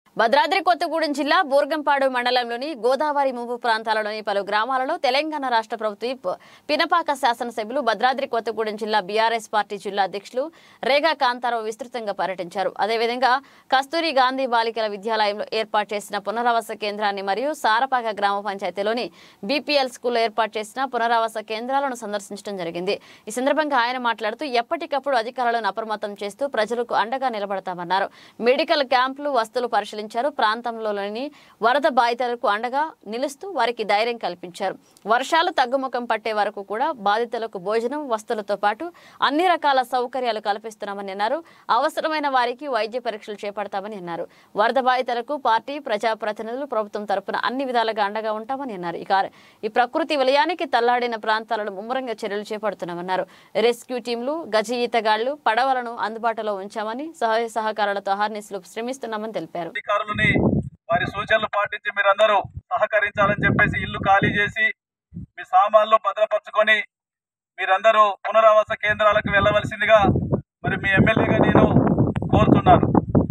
భద్రాద్రి కొత్తగూడెం జిల్లా బూర్గంపాడు మండలంలోని గోదావరి ముంపు ప్రాంతాలలోని పలు గ్రామాలలో తెలంగాణ రాష్ట్ర ప్రభుత్వ ప- పినపాక శాసనసభ్యులు భద్రాద్రి కొత్తగూడెం జిల్లా బీఆర్ఎస్ పార్టీ జిల్లా అధ్యక్షులు రేగా కాంతారావు విస్తృతంగా పర్యటించారు అదేవిధంగా కస్తూరి గాంధీ బాలికల విద్యాలయంలో ఏర్పాటు చేసిన పునరావాస కేంద్రాన్ని మరియు సారపాక గ్రామ పంచాయతీలోని బీపీఎల్ స్కూల్లో ఏర్పాటు చేసిన పునరావాస కేంద్రాలను సందర్శించడం జరిగింది ఈ సందర్భంగా ఆయన మాట్లాడుతూ ఎప్పటికప్పుడు అధికారులను అప్రమత్తం చేస్తూ ప్రజలకు అండగా నిలబడతామన్నారు మెడికల్ క్యాంపులు వస్తువులు పరిశీలించారు ప్రాంతంలోని వరద బాధితులకు అండగా నిలుస్తూ వారికి ధైర్యం కల్పించారు వర్షాలు తగ్గుముఖం పట్టే వరకు కూడా బాధితులకు భోజనం వస్తువులతో పాటు అన్ని రకాల సౌకర్యాలు కల్పిస్తున్నామని అన్నారు అవసరమైన వారికి వైద్య పరీక్షలు చేపడతామని అన్నారు వరద బాధితులకు పార్టీ ప్రజాప్రతినిధులు ప్రభుత్వం తరపున అన్ని విధాలుగా అండగా ఉంటామని అన్నారు ఈ కార్- ఈ ప్రకృతి విలయానికి తల్లాడిన ప్రాంతాలను ముమ్మరంగా చర్యలు చేపడుతున్నామన్నారు రెస్క్యూ టీంలు గజ ఈతగాళ్లు పడవలను అందుబాటులో ఉంచామని సహాయ సహకారాలతో హార్నెస్లు శ్రమిస్తున్నామని తెలిపారు అధికారులని వారి సూచనలు పాటించి మీరందరూ సహకరించాలని చెప్పేసి ఇల్లు ఖాళీ చేసి మీ సామాన్లు భద్రపరచుకొని మీరందరూ పునరావాస కేంద్రాలకు వెళ్ళవలసిందిగా మరి మీ ఎమ్మెల్యేగా నేను కోరుతున్నాను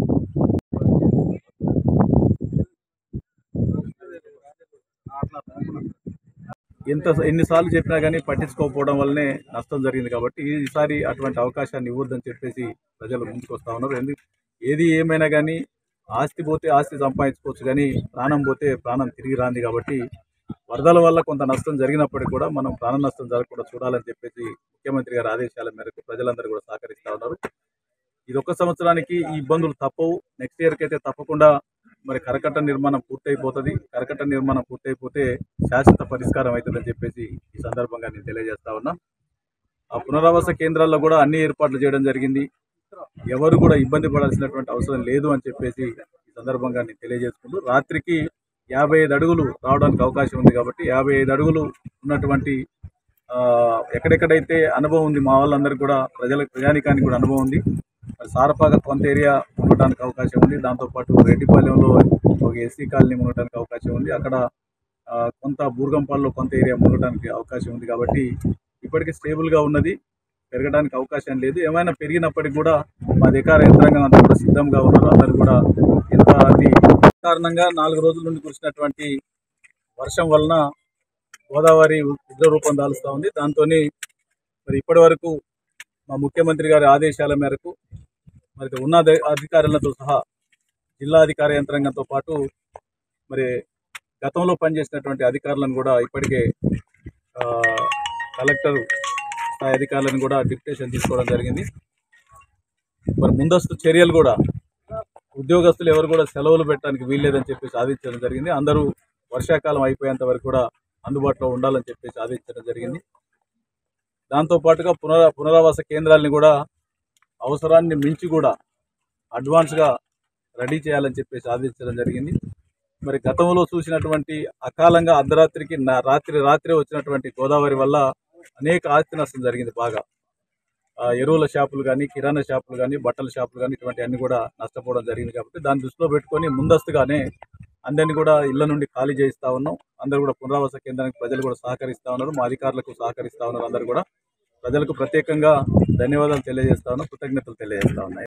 ఎంత ఎన్నిసార్లు చెప్పినా కానీ పట్టించుకోకపోవడం వల్లనే నష్టం జరిగింది కాబట్టి ఈసారి అటువంటి అవకాశాన్ని ఇవ్వద్దని చెప్పేసి ప్రజలు ముందుకు వస్తా ఉన్నారు ఎందుకు ఏది ఏమైనా కానీ ఆస్తి పోతే ఆస్తి సంపాదించుకోవచ్చు కానీ ప్రాణం పోతే ప్రాణం తిరిగి రాంది కాబట్టి వరదల వల్ల కొంత నష్టం జరిగినప్పటికీ కూడా మనం ప్రాణ నష్టం జరగకుండా చూడాలని చెప్పేసి ముఖ్యమంత్రి గారి ఆదేశాల మేరకు ప్రజలందరూ కూడా సహకరిస్తా ఉన్నారు ఇది ఒక్క సంవత్సరానికి ఈ ఇబ్బందులు తప్పవు నెక్స్ట్ ఇయర్కి అయితే తప్పకుండా మరి కరకట్ట నిర్మాణం పూర్తయిపోతుంది కరకట్ట నిర్మాణం పూర్తయిపోతే శాశ్వత పరిష్కారం అవుతుందని చెప్పేసి ఈ సందర్భంగా నేను తెలియజేస్తా ఉన్నా ఆ పునరావాస కేంద్రాల్లో కూడా అన్ని ఏర్పాట్లు చేయడం జరిగింది ఎవరు కూడా ఇబ్బంది పడాల్సినటువంటి అవసరం లేదు అని చెప్పేసి ఈ సందర్భంగా నేను తెలియజేసుకుంటూ రాత్రికి యాభై ఐదు అడుగులు రావడానికి అవకాశం ఉంది కాబట్టి యాభై ఐదు అడుగులు ఉన్నటువంటి ఆ, ఎక్కడెక్కడైతే అనుభవం ఉంది మా వాళ్ళందరికీ కూడా ప్రజల ప్రజానికానికి కూడా అనుభవం ఉంది మరి సారపాక కొంత ఏరియా ఉండటానికి అవకాశం ఉంది దాంతోపాటు రెడ్డిపాలెంలో ఒక ఎస్సీ కాలనీ ఉండటానికి అవకాశం ఉంది అక్కడ ఆ, కొంత బూర్గంపాల్లో కొంత ఏరియా ఉండటానికి అవకాశం ఉంది కాబట్టి ఇప్పటికీ స్టేబుల్గా ఉన్నది పెరగడానికి అవకాశం లేదు ఏమైనా పెరిగినప్పటికీ కూడా మా అధికార యంత్రాంగం అంతా కూడా సిద్ధంగా ఉన్నారు అందరూ కూడా ఎంత అది కారణంగా నాలుగు రోజుల నుండి కురిసినటువంటి వర్షం వలన గోదావరి ఉగ్ర రూపం దాలుస్తూ ఉంది దాంతో మరి ఇప్పటి వరకు మా ముఖ్యమంత్రి గారి ఆదేశాల మేరకు మరి ఉన్న అధి- అధికారులతో సహా జిల్లా అధికార యంత్రాంగంతో పాటు మరి గతంలో పనిచేసినటువంటి అధికారులను కూడా ఇప్పటికే ఆ, కలెక్టర్ స్థాయి అధికారులను కూడా డిప్యుటేషన్ తీసుకోవడం జరిగింది మరి ముందస్తు చర్యలు కూడా ఉద్యోగస్తులు ఎవరు కూడా సెలవులు పెట్టడానికి వీల్లేదని చెప్పేసి ఆదేశించడం జరిగింది అందరూ వర్షాకాలం అయిపోయేంత వరకు కూడా అందుబాటులో ఉండాలని చెప్పేసి ఆదేశించడం జరిగింది దాంతో పాటుగా పునరా పునరావాస కేంద్రాలని కూడా అవసరాన్ని మించి కూడా అడ్వాన్స్గా రెడీ చేయాలని చెప్పేసి ఆదేశించడం జరిగింది మరి గతంలో చూసినటువంటి అకాలంగా అర్ధరాత్రికి నా- రాత్రి రాత్రి వచ్చినటువంటి గోదావరి వల్ల అనేక ఆస్తి నష్టం జరిగింది బాగా ఆ, ఎరువుల షాపులు కానీ కిరాణా షాపులు కానీ బట్టల షాపులు కానీ ఇటువంటి అన్ని కూడా నష్టపోవడం జరిగింది కాబట్టి దాన్ని దృష్టిలో పెట్టుకొని ముందస్తుగానే అందరినీ కూడా ఇళ్ల నుండి ఖాళీ చేయిస్తా ఉన్నాం అందరూ కూడా పునరావాస కేంద్రానికి ప్రజలు కూడా సహకరిస్తా ఉన్నారు మా అధికారులకు సహకరిస్తా ఉన్నారు అందరూ కూడా ప్రజలకు ప్రత్యేకంగా ధన్యవాదాలు తెలియజేస్తా ఉన్నాం కృతజ్ఞతలు తెలియజేస్తా ఉన్నాయి